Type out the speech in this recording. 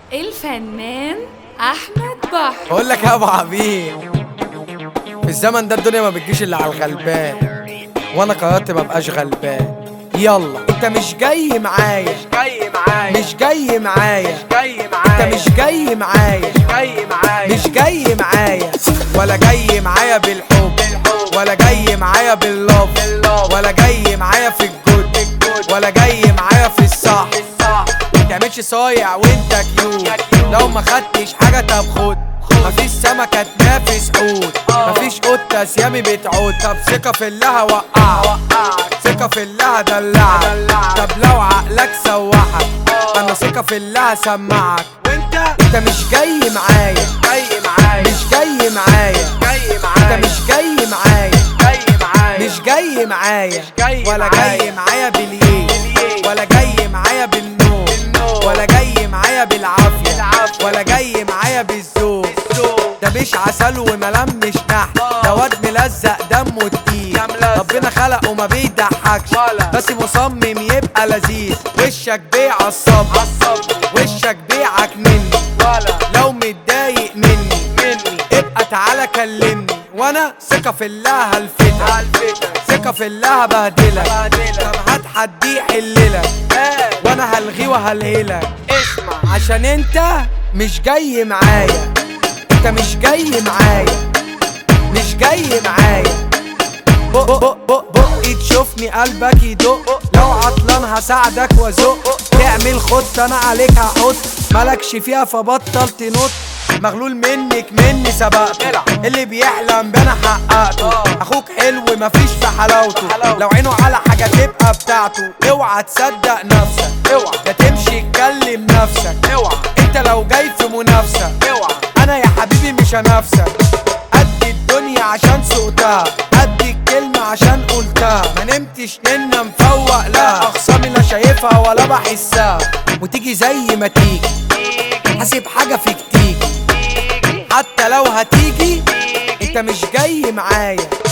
الفنان احمد بحر بقول لك يا ابو عبيد في الزمن ده الدنيا ما بتجيش الا على الغلبان وانا قررت ما ابقاش غلبان يلا انت مش جاي معايا جاي معايا مش جاي معايا جاي انت معايا مش جاي معايا جاي معايا مش جاي معايا ولا جاي معايا بالحب بالحب. ولا جاي معايا باللوف باللوف. ولا جاي معايا في الجود الجود. ولا جاي معايا في الصح الصح متعملش صايع وانت كيوت يا كيوت. لو ما خدتش حاجة طب خد مفيش سمكة تنافس حوت آه. مفيش قطة سيامي بتعود طب ثقة في الله هوقعك وقعك ثقة في الله هدلعك هدلعك. طب لو عقلك سوحك آه. انا ثقة في الله هسمعك وانت انت مش جاي معايا جاي معايا مش جاي معايا جاي انت معايا مش جاي معايا جاي معايا مش جاي معايا جاي ولا معايا. جاي معايا باليه باليه. ولا جاي معايا بالنوم بالنوم. ولا جاي معايا بالعافية بالعافية. ولا جاي معايا بالذوق الذوق. ده مش عسل وملمش نحل آه. ده واد ملزق دمه تقيل ده ملزق. ربنا خلقه ما بيضحكش ولا. بس مصمم يبقى لذيذ وشك بيع الصبر عالصبر وشك بيعك مني ولا لو متضايق مني مني ابقى تعالى كلمني وانا ثقة في الله هلفتك عالفتك ثقة في الله بهدلك بهدلك. طب هات حد يحللك ايه وانا هلغيه وهلهلك اسمع عشان انت مش جاي معايا انت مش جاي معايا مش جاي معايا بق بق بق بقي تشوفني قلبك يدق لو عطلان هساعدك وازق تعمل خط انا عليك هحط مالكش فيها فبطل تنط مغلول منك مني سبقته العب. اللي بيحلم بنا حققته آه. اخوك حلو مفيش في حلاوته حلاوته. لو عينه على حاجه تبقى بتاعته اوعى تصدق نفسك اوعى ده تمشي تكلم نفسك اوعى انت لو جاي في منافسة اوعى انا يا حبيبي مش هنافسك قد الدنيا عشان سقتها قد الكلمة عشان قلتها ما نمتش ننا مفوق لا اخصامي لا شايفها ولا بحسها وتيجي زي ما تيجي حاسب حاجة فيك تيجي حتى لو هتيجي انت مش جاي معايا